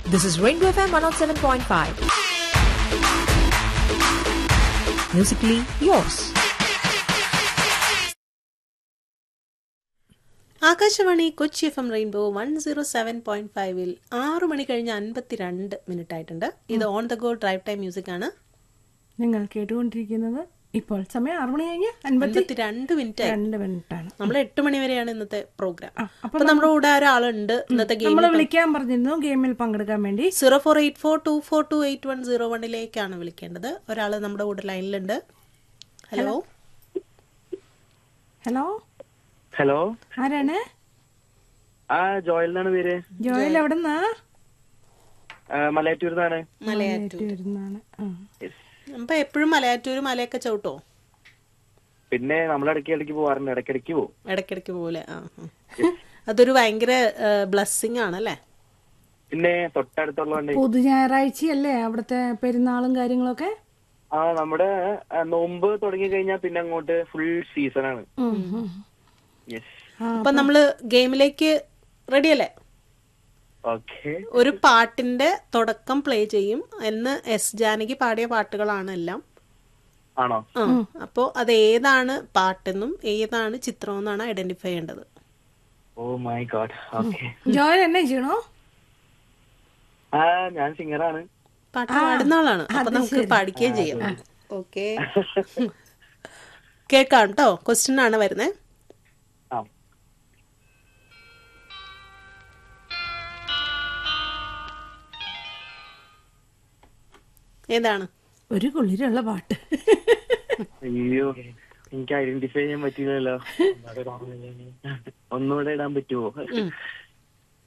This is Rainbow FM 107.5. Musically yours. Akashvani Kochi F M rainbow one zero seven point ഫൈവിൽ ആറു മണി കഴിഞ്ഞ് അൻപത്തിരണ്ട് മിനിറ്റ് ആയിട്ടുണ്ട് ഇത് on the go drive time music ആണ് നിങ്ങൾ കേട്ടുകൊണ്ടിരിക്കുന്നത് ഇപ്പോൾ സമയം ആറു മണി കഴിഞ്ഞ് അൻപത്തി അൻപത്തിരണ്ട് മിനിറ്റ് ആയി രണ്ട് മിനിറ്റാണ് നമ്മൾ എട്ട് മണി വരെയാണ് ഇന്നത്തെ പ്രോഗ്രാം ആ, അപ്പൊ അപ്പൊ നമ്മുടെ കൂടെ ഒരാളുണ്ട് ഇന്നത്തെ ഗെയിം നമ്മൾ വിളിക്കാൻ പറഞ്ഞിരുന്നു ഗെയിമിൽ പങ്കെടുക്കാൻ വേണ്ടി zero four eight four two four two eight one zero വണ്ണിലേക്കാണ് വിളിക്കേണ്ടത് ഒരാൾ നമ്മുടെ കൂടെ ലൈനിലുണ്ട് ഹലോ ഹലോ ഹലോ ആരാണ് ആ ജോയൽ എന്നാണ് പേര് ജോയൽ എവിടെന്നാ ആ, മലയാറ്റൂർന്നാണ് മലയാറ്റൂർ വരുന്നാണ് അപ്പൊ എപ്പോഴും മലയാറ്റൂര് മലയൊക്കെ ചവിട്ടോ പിന്നെ നമ്മൾ ഇടയ്ക്ക് ഇടയ്ക്ക് പോവാറുണ്ട് ഇടയ്ക്കിടയ്ക്ക് പോകും ഇടയ്ക്കിടയ്ക്ക് പോലെ ആ ആ. അതൊരു ഭയങ്കര ബ്ലസ്സിങ് ആണല്ലേ പിന്നെ തൊട്ടടുത്തുള്ളതുകൊണ്ട് പൊതു ഞായറാഴ്ചയല്ലേ അവിടുത്തെ പെരുന്നാളും കാര്യങ്ങളൊക്കെ ആ നമ്മുടെ ആ, നോമ്പ് തുടങ്ങി കഴിഞ്ഞാൽ പിന്നെ അങ്ങോട്ട് ഫുൾ സീസൺ ആണ് ഉം, ഉം. യെസ് അപ്പൊ നമ്മള് ഗെയിമിലേക്ക് റെഡി അല്ലേ ഓക്കെ ഒരു പാട്ടിന്റെ തുടക്കം പ്ലേ ചെയ്യും എന്ന് എസ് ജാനകി പാടിയ പാട്ടുകളാണ് എല്ലാം ആണോ ആ അപ്പോ അത് ഏതാണ് പാട്ടെന്നും ഏതാണ് ചിത്രം എന്നാണ് ഐഡന്റിഫൈ ചെയ്യേണ്ടത് oh my God okay Joel എന്നെ ചെയ്യണോ ആ ഞാൻ സിംഗറാണ് പാട്ട് പാടുന്ന ആളാണ് അപ്പൊ നമുക്ക് പാടിക്കുകയും ചെയ്യാം ഓക്കെ കേൾക്കാം കേട്ടോ ക്വസ്റ്റ്യൻ ആണ് വരുന്നത് ആ ഏതാണ് ഒരു കുളിരുള്ള പാട്ട് അയ്യോ എനിക്ക് ഐഡന്റിഫൈ ചെയ്യാൻ പറ്റില്ലല്ലോ ഒന്നുകൂടെ ഇടാൻ പറ്റുമോ